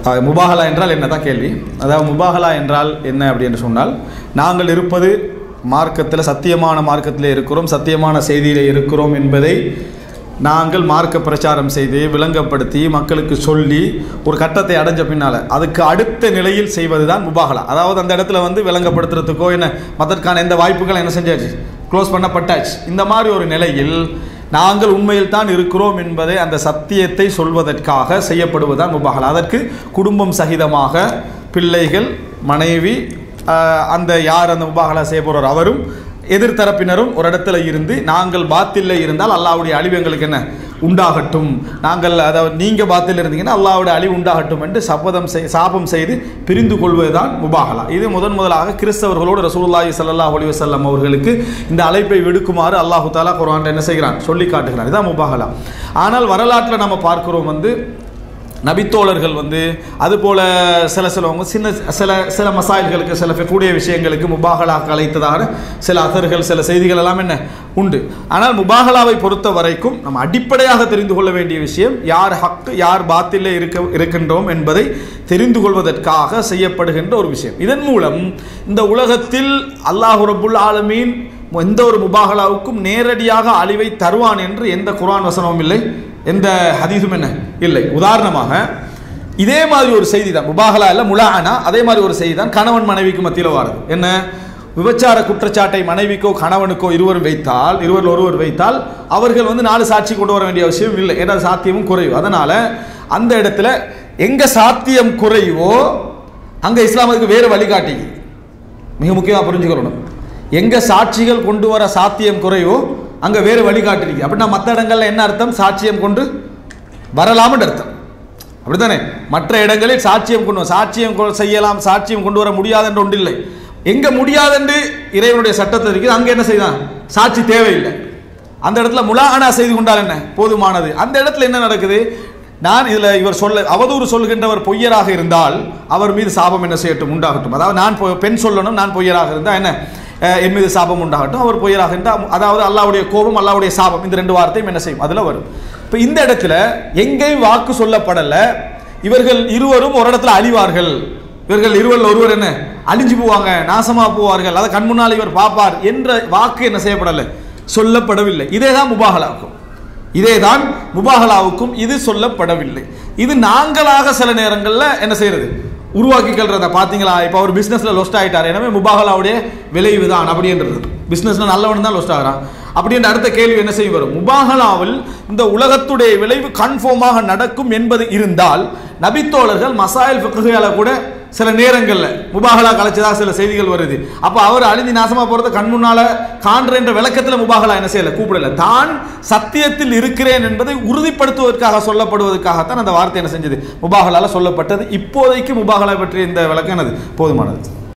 அஹ், முபாகலா என்றால் என்ன தான் கேள்வி அதாவது முபாகலா என்றால் என்ன அப்படின்னு சொன்னால் நாங்கள் இருப்பது மார்க்கத்தில் சத்தியமான மார்க்கத்தில் இருக்கிறோம் சத்தியமான செய்தியில் இருக்கிறோம் என்பதை நாங்கள் மார்க்க பிரச்சாரம் செய்து விளங்கப்படுத்தி மக்களுக்கு சொல்லி ஒரு கட்டத்தை அடைஞ்ச பின்னால் அதுக்கு அடுத்த நிலையில் செய்வது தான் முபாகலா அதாவது அந்த இடத்துல வந்து விளங்கப்படுத்துறதுக்கோ என்ன மதற்கான எந்த வாய்ப்புகள் என்ன செஞ்சாச்சு க்ளோஸ் பண்ணப்பட்டாச்சு இந்த மாதிரி ஒரு நிலையில் நாங்கள் உண்மையில் தான் இருக்கிறோம் என்பதை அந்த சத்தியத்தை சொல்வதற்காக செய்யப்படுவதுதான் முபாகலா அதற்கு குடும்பம் சகிதமாக பிள்ளைகள் மனைவி ஆஹ், அந்த யார் அந்த முபாகலா செய்ய போகிறார் அவரும் எதிர்த்தரப்பினரும் ஒரு இடத்துல இருந்து நாங்கள் பாத்தில்ல இருந்தால் அல்லாவுடைய அழிவு எங்களுக்கு என்ன உண்டாகட்டும் நாங்கள் அதாவது நீங்கள் பாத்தில் இருந்தீங்கன்னா அல்லாவுடைய அழிவு உண்டாகட்டும் என்று சபதம் செய் சாபம் செய்து பிரிந்து கொள்வதுதான் முபாகலா இது முதன் முதலாக கிறிஸ்தவர்களோடு ரசூலுல்லாஹி ஸல்லல்லாஹு அலைஹி வஸல்லம் அவர்களுக்கு இந்த அழைப்பை விடுக்குமாறு அல்லாஹு தாலா குர்ஆன்ல என்ன செய்கிறான் சொல்லி காட்டுகிறான் இதான் முபாகலா ஆனால் வரலாற்றில் நம்ம பார்க்கிறோம் வந்து நபித்தோழர்கள் வந்து அதுபோல சில சிலவங்க சின்ன சில சில மசாயில்களுக்கு சில கூடிய விஷயங்களுக்கு முபாகலாக அழைத்ததாக சில அசர்கள் சில செய்திகள் எல்லாம் என்ன உண்டு ஆனால் முபாகலாவை பொறுத்த வரைக்கும் நம்ம அடிப்படையாக தெரிந்து கொள்ள வேண்டிய விஷயம் யார் ஹக்கு யார் பாத்திலே இருக்க இருக்கின்றோம் என்பதை தெரிந்து கொள்வதற்காக செய்யப்படுகின்ற ஒரு விஷயம் இதன் மூலம் இந்த உலகத்தில் அல்லாஹு ரபுல் ஆலமீன் எந்த ஒரு முபாகலாவுக்கும் நேரடியாக அழிவை தருவான் என்று எந்த குர்ஆன் வசனமும் இல்லை எந்த ஹதீஸும் என்ன இல்லை உதாரணமாக இதே மாதிரி ஒரு செய்தி தான் முபாகலா இல்ல முலானா அதே மாதிரி ஒரு செய்தி தான் கணவன் மனைவிக்கு மத்தியில் வாருது என்ன விபச்சார குற்றச்சாட்டை மனைவிக்கோ கணவனுக்கோ இருவரும் வைத்தால் இருவர் ஒருவர் வைத்தால் அவர்கள் வந்து நாலு சாட்சி கொண்டு வர வேண்டிய அவசியம் இல்லை ஏன்னா சாத்தியமும் குறைவு அதனால அந்த இடத்துல எங்க சாத்தியம் குறைவோ அங்க இஸ்லாம் அதுக்கு வேறு வழிகாட்டி மிக முக்கியமாக புரிஞ்சுக்கணும் எங்க சாட்சிகள் கொண்டு வர சாத்தியம் குறைவோ அங்க வேறு வழிகாட்டிருக்கு அப்படின்னா மற்ற இடங்கள்ல என்ன அர்த்தம் சாட்சியம் கொண்டு வரலாம்னு அர்த்தம் அப்படித்தானே மற்ற இடங்களில் சாட்சியம் கொண்டு வர- சாட்சியம் கொ- செய்யலாம் சாட்சியம் கொண்டு வர முடியாது என்று ஒன்றில்லை எங்க முடியாதென்று இறைவனுடைய சட்டத்தில் இருக்குது அங்க என்ன செய்தான் சாட்சி தேவையில்லை அந்த இடத்துல முலாஹனா செய்து கொண்டால் என்ன போதுமானது அந்த இடத்துல என்ன நடக்குது நான் இதுல இவர் சொல்ல அவதூறு சொல்கின்றவர் பொய்யராக இருந்தால் அவர் மீது சாபம் என்ன செய்யட்டும் உண்டாகட்டும் அதாவது நான் பொ- பெண் சொல்லணும் நான் பொய்யராக இருந்தால் என்ன அஹ், என் மீது சாபம் உண்டாகட்டும் அவர் பொய்யராக இருந்தால் அதாவது அல்லாவுடைய கோபம் அல்லாவுடைய சாபம் இந்த ரெண்டு வார்த்தையும் என்ன செய்யும் அதுல வரும் இப்போ இந்த இடத்துல எங்கேயும் வாக்கு சொல்லப்படல இவர்கள் இருவரும் ஒரு இடத்துல அழிவார்கள் இவர்கள் இருவரில் ஒருவர் என்ன அழிஞ்சு போவாங்க நாசமா போவார்கள் அதை கண் முன்னால் இவர் பார்ப்பார் என்ற வாக்கு என்ன செய்யப்படலை சொல்லப்படவில்லை இதே தான் முபாகலாவுக்கும் இதே தான் முபாகலாவுக்கும் இது சொல்லப்படவில்லை இது நாங்களாக சில நேரங்களில் என்ன செய்யறது உருவாக்கி கொள்றத பார்த்தீங்களா இப்போ அவர் பிஸ்னஸில் லொஸ்ட் ஆயிட்டார் எனவே முபாகலாவுடைய விளைவு தான் அப்படின்றது பிஸ்னஸில் நல்லவன் தான் லொஸ்ட் ஆகிறான் அப்படின்ற அடுத்த கேள்வி என்ன செய்ய வரும் முபாகலாவில் இந்த உலகத்துடைய விளைவு கன்ஃபார்மாக நடக்கும் என்பது இருந்தால் நபித்தோழர்கள் மசாயில் ஃபிக்ஹுகளை கூட சில நேரங்களில் முபாகலா கலைச்சதா சில செய்திகள் வருது அப்போ அவர் அழிஞ்சு நாசமா போறது கண் முன்னால காண்ற என்ற விளக்கத்தில் முபாகலா என்ன செய்யல கூப்பிடல தான் சத்தியத்தில் இருக்கிறேன் என்பதை உறுதிப்படுத்துவதற்காக சொல்லப்படுவதற்காகத்தான் அந்த வார்த்தை என்ன செஞ்சது முபாகலால சொல்லப்பட்டது இப்போதைக்கு முபாகலா பற்றிய இந்த விளக்கம் என்னது போதுமானது